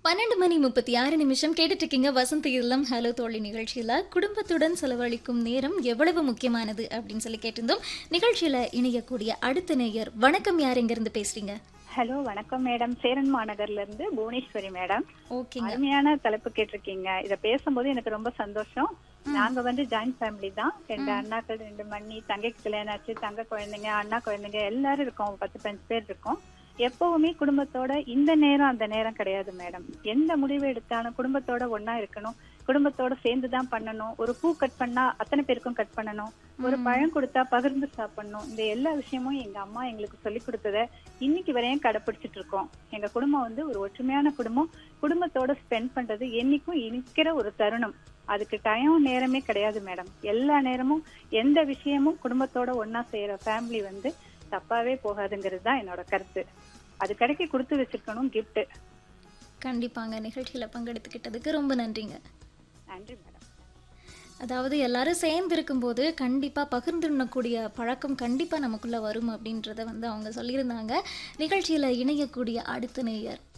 பன்னெண்டு மணி முப்பத்தி ஆறு நிமிஷம் கேட்டுட்டு இருக்கீங்க வசந்த் இல்லம் ஹலோ தோழி நிகழ்ச்சியில குடும்பத்துடன் செலவழிக்கும் நேரம் எவ்வளவு முக்கியமானது அப்படின்னு சொல்லி கேட்டிருந்தோம் நிகழ்ச்சியில இணையக்கூடிய அடுத்த நேயர் வணக்கம் யார் எங்க இருந்து பேசுறீங்க ஹலோ வணக்கம் மேடம் சேரன் மாநகர்ல இருந்து புவனேஸ்வரி மேடம் ஓகேங்க அருமையான தலைப்பு கேட்டிருக்கீங்க இத பேசும்போது எனக்கு ரொம்ப சந்தோஷம் நாங்க வந்து ஜாயிண்ட் ஃபேமிலி தான் ரெண்டு அண்ணாக்கள் ரெண்டு மண்ணி தங்கைக்கு கல்யாணம் ஆச்சு தங்க குழந்தைங்க அண்ணா குழந்தைங்க எல்லாரும் இருக்கோம் பத்து பஞ்சு பேர் இருக்கோம் எப்பவுமே குடும்பத்தோட இந்த நேரம் அந்த நேரம் கிடையாது மேடம் எந்த முடிவு எடுத்தாலும் குடும்பத்தோட ஒண்ணா இருக்கணும் குடும்பத்தோட சேர்ந்து தான் பண்ணணும் ஒரு பூ கட் பண்ணா அத்தனை பேருக்கும் கட் பண்ணணும் ஒரு பழம் கொடுத்தா பகிர்ந்து சாப்பிடணும் இந்த எல்லா விஷயமும் எங்க அம்மா எங்களுக்கு சொல்லி கொடுத்தத இன்னைக்கு வரையும் கடைபிடிச்சிட்டு இருக்கோம் எங்க குடும்பம் வந்து ஒரு ஒற்றுமையான குடும்பம் குடும்பத்தோட ஸ்பெண்ட் பண்றது என்னைக்கும் இனிக்கிற ஒரு தருணம் அதுக்கு டைம் நேரமே கிடையாது மேடம் எல்லா நேரமும் எந்த விஷயமும் குடும்பத்தோட ஒண்ணா செய்யற ஃபேமிலி வந்து தப்பாவே போகாதுங்கிறது தான் என்னோட கருத்து அது கடைக்கு கொடுத்து வச்சிருக்கணும் gift கண்டிப்பாங்க நிகழ்ச்சியில பங்கெடுத்துக்கிட்டதுக்கு ரொம்ப நன்றிங்க நன்றி மேடம் அதாவது எல்லாரும் சேர்ந்து இருக்கும்போது கண்டிப்பாக பகிர்ந்துண்ணக்கூடிய பழக்கம் கண்டிப்பாக நமக்குள்ள வரும் அப்படின்றத வந்து அவங்க சொல்லியிருந்தாங்க நிகழ்ச்சியில் இணையக்கூடிய அடுத்த நேயர்